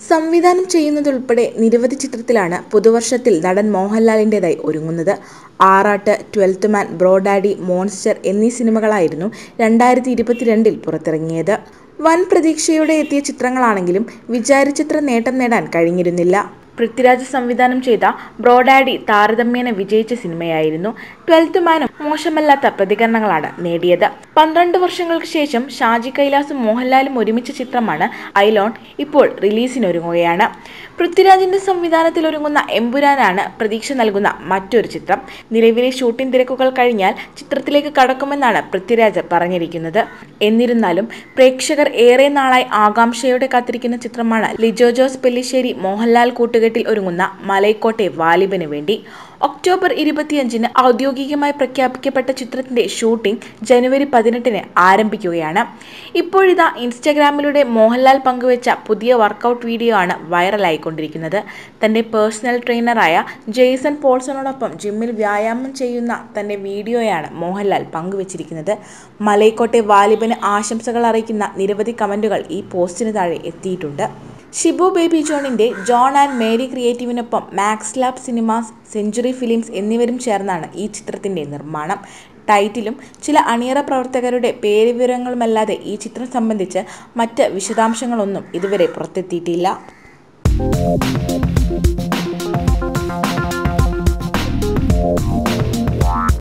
സംവിധാനം ചെയ്യുന്നതുൾപ്പെടെ നിരവധി ചിത്രത്തിലാണ് പുതുവർഷത്തിൽ നടൻ മോഹൻലാലിൻ്റെതായി ഒരുങ്ങുന്നത് ആറാട്ട് ട്വൽത്ത് മാൻ ബ്രോഡാഡി മോൺസ്റ്റർ എന്നീ സിനിമകളായിരുന്നു രണ്ടായിരത്തി ഇരുപത്തിരണ്ടിൽ പുറത്തിറങ്ങിയത് വൻ പ്രതീക്ഷയോടെ എത്തിയ ചിത്രങ്ങളാണെങ്കിലും വിചാരിച്ചത്ര നേട്ടം നേടാൻ കഴിഞ്ഞിരുന്നില്ല പൃഥ്വിരാജ് സംവിധാനം ചെയ്ത ബ്രോഡാഡി താരതമ്യേന വിജയിച്ച സിനിമയായിരുന്നു ട്വൽത്ത് മാനും മോശമല്ലാത്ത പ്രതികരണങ്ങളാണ് നേടിയത് പന്ത്രണ്ട് വർഷങ്ങൾക്ക് ശേഷം ഷാജി കൈലാസും മോഹൻലാലും ഒരുമിച്ച ചിത്രമാണ് ഐലോൺ ഇപ്പോൾ റിലീസിനൊരുങ്ങുകയാണ് പൃഥ്വിരാജിന്റെ സംവിധാനത്തിൽ ഒരുങ്ങുന്ന എമ്പുരാനാണ് പ്രതീക്ഷ നൽകുന്ന മറ്റൊരു ചിത്രം നിലവിലെ ഷൂട്ടിംഗ് തിരക്കുകൾ കഴിഞ്ഞാൽ ചിത്രത്തിലേക്ക് കടക്കുമെന്നാണ് പൃഥ്വിരാജ് പറഞ്ഞിരിക്കുന്നത് എന്നിരുന്നാലും പ്രേക്ഷകർ ഏറെ നാളായി ആകാംക്ഷയോടെ കാത്തിരിക്കുന്ന ചിത്രമാണ് ലിജോ ജോസ് പെല്ലിശ്ശേരി മോഹൻലാൽ കൂട്ടുകെട്ടിൽ ഒരുങ്ങുന്ന മലൈക്കോട്ടെ വാലിബന് വേണ്ടി ഒക്ടോബർ ഇരുപത്തിയഞ്ചിന് ഔദ്യോഗികമായി പ്രഖ്യാപിക്കപ്പെട്ട ചിത്രത്തിന്റെ ഷൂട്ടിംഗ് ജനുവരി പതിനെട്ടിന് ആരംഭിക്കുകയാണ് ഇപ്പോഴിതാ ഇൻസ്റ്റഗ്രാമിലൂടെ മോഹൻലാൽ പങ്കുവച്ച പുതിയ വർക്കൗട്ട് വീഡിയോ ആണ് വൈറലായിക്കൊണ്ടിരിക്കുന്നത് തന്റെ പേഴ്സണൽ ട്രെയിനറായ ജെയ്സൺ പോൾസണോടൊപ്പം ജിമ്മിൽ വ്യായാമം ചെയ്യുന്ന തന്റെ വീഡിയോയാണ് മോഹൻലാൽ പങ്കുവച്ചിരിക്കുന്നത് മലൈക്കോട്ടെ വാലിബന് ആശംസകൾ അറിയിക്കുന്ന നിരവധി കമന്റുകൾ ഈ പോസ്റ്റിന് താഴെ എത്തിയിട്ടുണ്ട് ഷിബു ബേബി ജോണിന്റെ ജോൺ ആൻഡ് മേരി ക്രിയേറ്റീവിനൊപ്പം Max Lab Cinemas Century Films എന്നിവരും ചേർന്നാണ് ഈ ചിത്രത്തിന്റെ നിർമ്മാണം ടൈറ്റിലും ചില അണിയറ പ്രവർത്തകരുടെ പേര് വിവരങ്ങളുമല്ലാതെ ഈ ചിത്രം സംബന്ധിച്ച് മറ്റ് വിശദാംശങ്ങളൊന്നും ഇതുവരെ പുറത്തെത്തിയിട്ടില്ല Thank